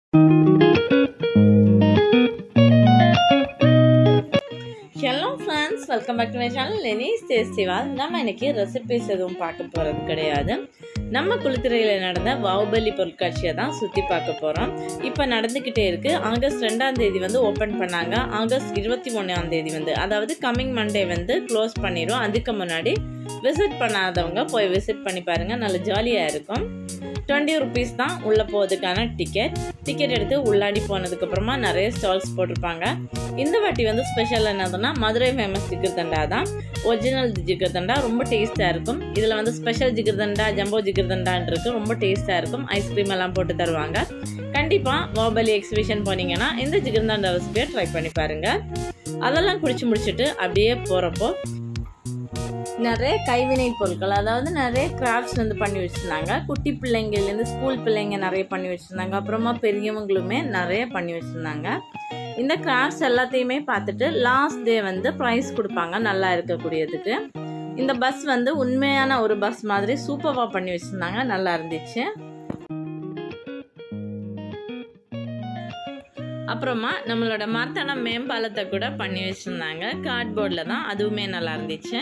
hello friends welcome back to my channel லெனிஸ் டேஸ்டிவால் நம்ம இன்னைக்கு ரெசிபிஸ் எதுவும் பார்க்க போகிறது கிடையாது நம்ம குளித்துறையில் நடந்த பாகுபலி பொருட்காட்சியை தான் சுற்றி பார்க்க போகிறோம் இப்போ நடந்துக்கிட்டே இருக்குது ஆகஸ்ட் ரெண்டாம் தேதி வந்து ஓப்பன் பண்ணாங்க ஆகஸ்ட் இருபத்தி ஒன்றாம் தேதி வந்து அதாவது கம்மிங் மண்டே வந்து க்ளோஸ் பண்ணிடும் அதுக்கு முன்னாடி விசிட் பண்ணாதவங்க போய் விசிட் பண்ணி பாருங்கள் நல்ல ஜாலியாக இருக்கும் டுவெண்ட்டி ருபீஸ் தான் உள்ளே போகிறதுக்கான டிக்கெட் டிக்கெட் எடுத்து உள்ளாடி போனதுக்கப்புறமா நிறைய ஸ்டால்ஸ் போட்டிருப்பாங்க இந்த வாட்டி வந்து ஸ்பெஷல் என்னதுன்னா மதுரை ஃபேமஸ் ஜிகர்தண்டா தான் ஒரிஜினல் ஜிகர்தண்டா ரொம்ப டேஸ்ட்டாக இருக்கும் இதில் வந்து ஸ்பெஷல் ஜிகர்தண்டா ஜம்போ ஜிகர்தண்டான் இருக்குது ரொம்ப டேஸ்ட்டாக இருக்கும் ஐஸ்கிரீம் எல்லாம் போட்டு தருவாங்க கண்டிப்பாக வாபலி எக்ஸிபிஷன் போனீங்கன்னா இந்த ஜிகர்தண்டா ரெசிபியை ட்ரை பண்ணி பாருங்கள் அதெல்லாம் குடிச்சு முடிச்சுட்டு அப்படியே போகிறப்போ நிறைய கைவினை பொருட்கள் அதாவது நிறைய கிராஃப்ட்ஸ் வந்து பண்ணி வச்சுருந்தாங்க குட்டி பிள்ளைங்கள்லேருந்து ஸ்கூல் பிள்ளைங்க நிறைய பண்ணி வச்சுருந்தாங்க அப்புறமா பெரியவங்களுமே நிறைய பண்ணி வச்சுருந்தாங்க இந்த கிராஃப்ட்ஸ் எல்லாத்தையுமே பார்த்துட்டு லாஸ்ட் டே வந்து ப்ரைஸ் கொடுப்பாங்க நல்லா இருக்கக்கூடியதுக்கு இந்த பஸ் வந்து உண்மையான ஒரு பஸ் மாதிரி சூப்பராக பண்ணி வச்சுருந்தாங்க நல்லா இருந்துச்சு அப்புறமா நம்மளோட மர்த்தனம் மேம்பாலத்தை கூட பண்ணி வச்சுருந்தாங்க கார்ட்போர்டில் தான் அதுவுமே நல்லா இருந்துச்சு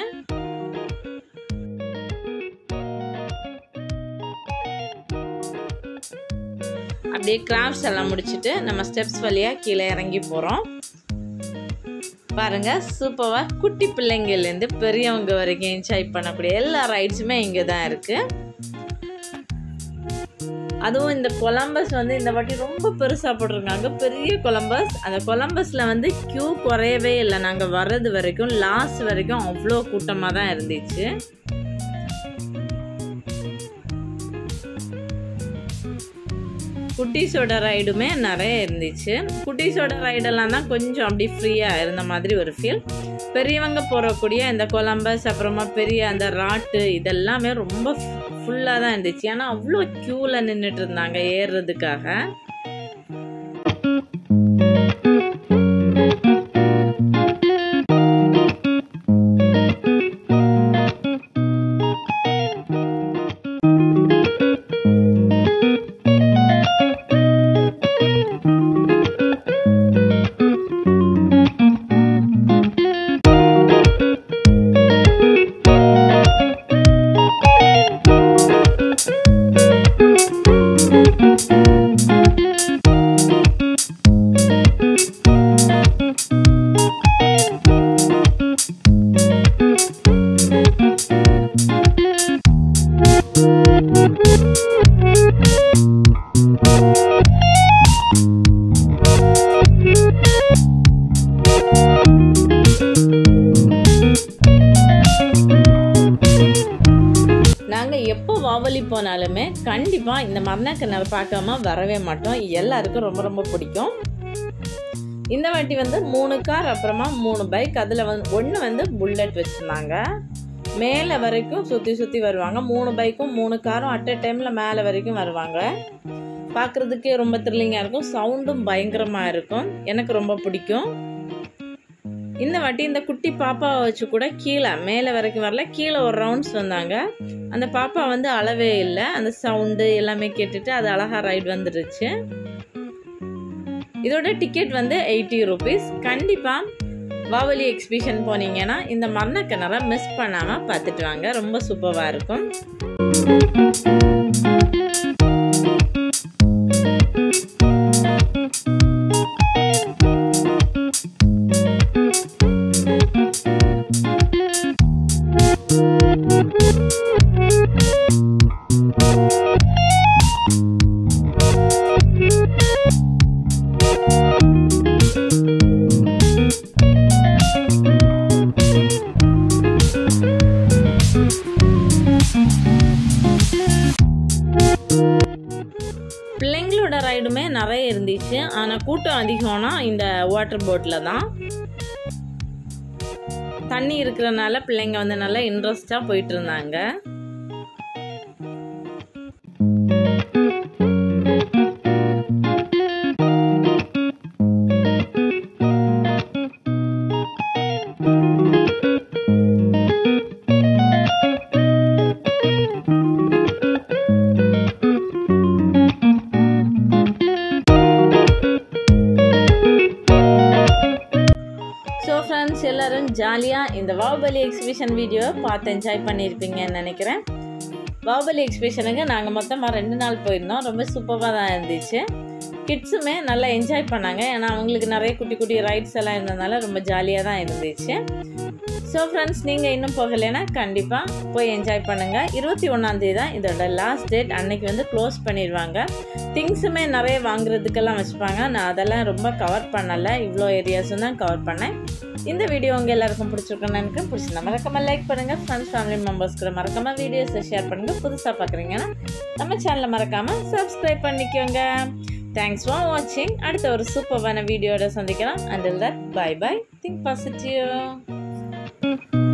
அப்படியே கிராஃப்ட்ஸ் எல்லாம் முடிச்சுட்டு நம்ம ஸ்டெப்ஸ் வழியாக கீழே இறங்கி போகிறோம் பாருங்க சூப்பராக குட்டி பிள்ளைங்கள்லேருந்து பெரியவங்க வரைக்கும் என்ஜாய் பண்ணக்கூடிய எல்லா ரைட்ஸுமே இங்கே தான் இருக்குது அதுவும் இந்த கொலம்பஸ் வந்து இந்த வாட்டி ரொம்ப பெருசாக போட்டிருக்காங்க பெரிய கொலம்பஸ் அந்த கொலம்பஸில் வந்து க்யூ குறையவே இல்லை நாங்கள் வர்றது வரைக்கும் லாஸ்ட் வரைக்கும் அவ்வளோ கூட்டமாக தான் இருந்துச்சு குட்டீஸோட ரைடுமே நிறைய இருந்துச்சு குட்டீஸோட ரைடெல்லாம் தான் கொஞ்சம் அப்படி ஃப்ரீயாக இருந்த மாதிரி ஒரு ஃபீல் பெரியவங்க போகக்கூடிய இந்த கொலம்பஸ் அப்புறமா பெரிய அந்த ராட்டு இதெல்லாமே ரொம்ப ஃபுல்லாக தான் இருந்துச்சு ஏன்னா அவ்வளோ க்யூவில் நின்றுட்டு இருந்தாங்க ஏறுறதுக்காக நாங்கள் எப்போ வாவலி போனாலுமே கண்டிப்பாக இந்த மரணக்கிணறு பார்க்காம வரவே மாட்டோம் எல்லாருக்கும் ரொம்ப ரொம்ப பிடிக்கும் இந்த வாட்டி வந்து மூணு கார் அப்புறமா மூணு பைக் அதில் வந்து ஒன்று வந்து புல்லட் வச்சுருந்தாங்க மேலே வரைக்கும் சுற்றி சுற்றி வருவாங்க மூணு பைக்கும் மூணு காரும் அட் அ டைமில் மேலே வரைக்கும் வருவாங்க பார்க்குறதுக்கே ரொம்ப த்ரில்லிங்காக இருக்கும் சவுண்டும் பயங்கரமாக இருக்கும் எனக்கு ரொம்ப பிடிக்கும் இந்த வாட்டி இந்த குட்டி பாப்பாவை வச்சு கூட கீழே மேலே வரைக்கும் வரல கீழே ஒரு ரவுண்ட்ஸ் வந்தாங்க அந்த பாப்பா வந்து அளவே இல்லை அந்த சவுண்டு எல்லாமே கேட்டுட்டு அது அழகா ரைடு வந்துருச்சு இதோட டிக்கெட் வந்து எயிட்டி ருபீஸ் கண்டிப்பாக வாவலி எக்ஸிபிஷன் போனீங்கன்னா இந்த மரண கிணறை மிஸ் பண்ணாமல் பார்த்துட்டு வாங்க ரொம்ப சூப்பராக இருக்கும் பிள்ளைங்களோட ரைடுமே நிறைய இருந்துச்சு ஆனால் கூட்டம் அதிகம்னா இந்த வாட்டர் போட்டில் தான் தண்ணி இருக்கிறனால பிள்ளைங்க வந்து நல்லா இன்ட்ரெஸ்டாக போயிட்டு இருந்தாங்க எல்லாரும் ஜாலியாக இந்த வாபலி எக்ஸிபிஷன் வீடியோவை பார்த்து என்ஜாய் பண்ணியிருப்பீங்கன்னு நினைக்கிறேன் பாகுபலி எக்ஸிபிஷனுக்கு நாங்கள் மொத்தமாக ரெண்டு நாள் போயிருந்தோம் ரொம்ப சூப்பராக தான் இருந்துச்சு கிட்ஸுமே நல்லா என்ஜாய் பண்ணாங்க ஏன்னா அவங்களுக்கு நிறைய குட்டி குட்டி ரைட்ஸ் எல்லாம் இருந்ததுனால ரொம்ப ஜாலியாக தான் இருந்துச்சு ஸோ ஃப்ரெண்ட்ஸ் நீங்கள் இன்னும் போகலைன்னா கண்டிப்பாக போய் என்ஜாய் பண்ணுங்கள் இருபத்தி ஒன்றாந்தேதி தான் இதோட லாஸ்ட் டேட் அன்னைக்கு வந்து க்ளோஸ் பண்ணிடுவாங்க திங்ஸுமே நிறைய வாங்குறதுக்கெல்லாம் வச்சுப்பாங்க நான் அதெல்லாம் ரொம்ப கவர் பண்ணலை இவ்வளோ ஏரியாஸும் தான் கவர் பண்ணேன் இந்த வீடியோ உங்கள் எல்லாருக்கும் பிடிச்சிருக்குன்னு நினைக்கிறேன் பிடிச்சிருந்தா மறக்காமல் லைக் பண்ணுங்கள் ஃப்ரெண்ட்ஸ் ஃபேமிலி மெம்பர்ஸ் கூட மறக்காமல் வீடியோஸை ஷேர் பண்ணுங்கள் புதுசாக பார்க்குறீங்கன்னா நம்ம சேனலை மறக்காமல் சப்ஸ்கிரைப் பண்ணிக்கோங்க தேங்க்ஸ் ஃபார் வாட்சிங் அடுத்த ஒரு சூப்பரான வீடியோட சந்திக்கலாம் until that bye bye think positive